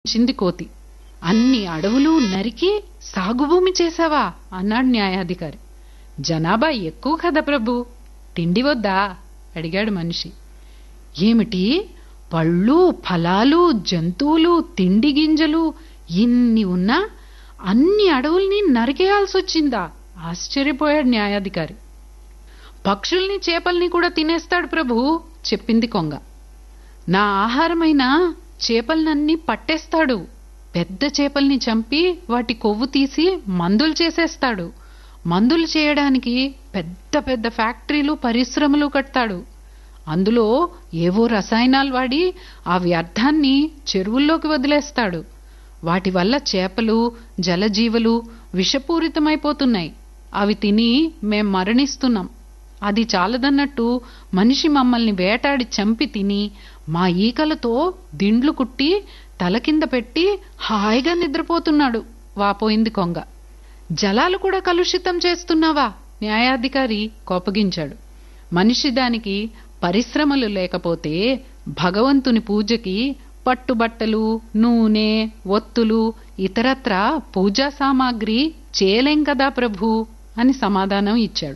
చింది కోతి అన్ని అడవులు నరికి సాగుభూమి చేశావా అన్నాడు న్యాయాధికారి జనాభా ఎక్కువ కదా ప్రభు తిండి వద్దా అడిగాడు మనిషి ఏమిటి పళ్ళు ఫలాలు జంతువులు తిండి గింజలు ఇన్ని ఉన్నా అన్ని అడవుల్ని నరికేయాల్సి వచ్చిందా ఆశ్చర్యపోయాడు న్యాయాధికారి పక్షుల్ని చేపల్ని కూడా తినేస్తాడు ప్రభు చెప్పింది కొంగ నా ఆహారమైన చేపలనన్నీ పట్టేస్తాడు పెద్ద చేపల్ని చంపి వాటి కొవ్వు తీసి మందులు చేసేస్తాడు మందులు చేయడానికి పెద్ద పెద్ద ఫ్యాక్టరీలు పరిశ్రమలు కడతాడు అందులో ఏవో రసాయనాలు వాడి ఆ వ్యర్థాన్ని చెరువుల్లోకి వదిలేస్తాడు వాటి వల్ల చేపలు జలజీవులు విషపూరితమైపోతున్నాయి అవి తిని మేం మరణిస్తున్నాం అది చాలదన్నట్టు మనిషి మమ్మల్ని వేటాడి చంపి తిని మా ఈకలతో దిండ్లు కుట్టి తల కింద పెట్టి హాయిగా నిద్రపోతున్నాడు వాపోయింది కొంగ జలాలు కూడా కలుషితం చేస్తున్నావా న్యాయాధికారి కోపగించాడు మనిషి దానికి పరిశ్రమలు లేకపోతే భగవంతుని పూజకి పట్టుబట్టలు నూనె ఒత్తులు ఇతరత్ర పూజా సామాగ్రి చేయలేం కదా ప్రభు అని సమాధానం ఇచ్చాడు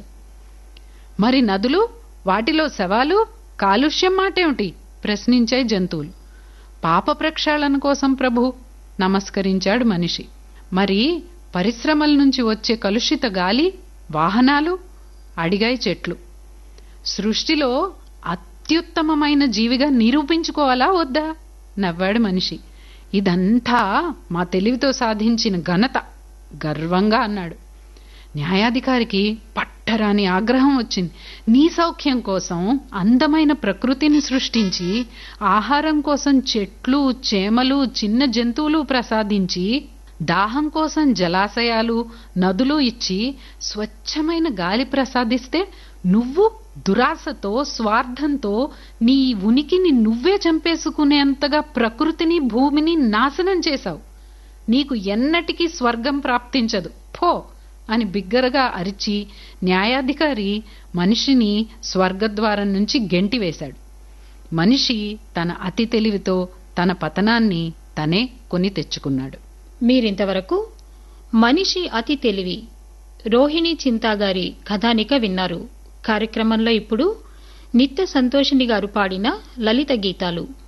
మరి నదులు వాటిలో శవాలు కాలుష్యం మాటేమిటి ప్రశ్నించాయి జంతువులు పాప ప్రక్షాళన కోసం ప్రభు నమస్కరించాడు మనిషి మరి పరిశ్రమల నుంచి వచ్చే కలుషిత గాలి వాహనాలు అడిగాయి చెట్లు సృష్టిలో అత్యుత్తమమైన జీవిగా నిరూపించుకోవాలా వద్దా నవ్వాడు మనిషి ఇదంతా మా తెలివితో సాధించిన ఘనత గర్వంగా అన్నాడు న్యాయాధికారికి పట్టరాని ఆగ్రహం వచ్చింది నీ సౌఖ్యం కోసం అందమైన ప్రకృతిని సృష్టించి ఆహారం కోసం చెట్లు చేమలు చిన్న జంతువులు ప్రసాదించి దాహం కోసం జలాశయాలు నదులు ఇచ్చి స్వచ్ఛమైన గాలి ప్రసాదిస్తే నువ్వు దురాశతో స్వార్థంతో నీ ఉనికిని నువ్వే చంపేసుకునేంతగా ప్రకృతిని భూమిని నాశనం చేశావు నీకు ఎన్నటికీ స్వర్గం ప్రాప్తించదు పో అని బిగ్గరగా అరిచి న్యాయాధికారి మనిషిని స్వర్గద్వారం నుంచి గెంటివేశాడు మనిషి తన అతి తెలివితో తన పతనాన్ని తనే కొని తెచ్చుకున్నాడు మీరింతవరకు మనిషి అతి తెలివి రోహిణి చింతాగారి కథానిక విన్నారు కార్యక్రమంలో ఇప్పుడు నిత్య సంతోషిని గారు పాడిన లలిత గీతాలు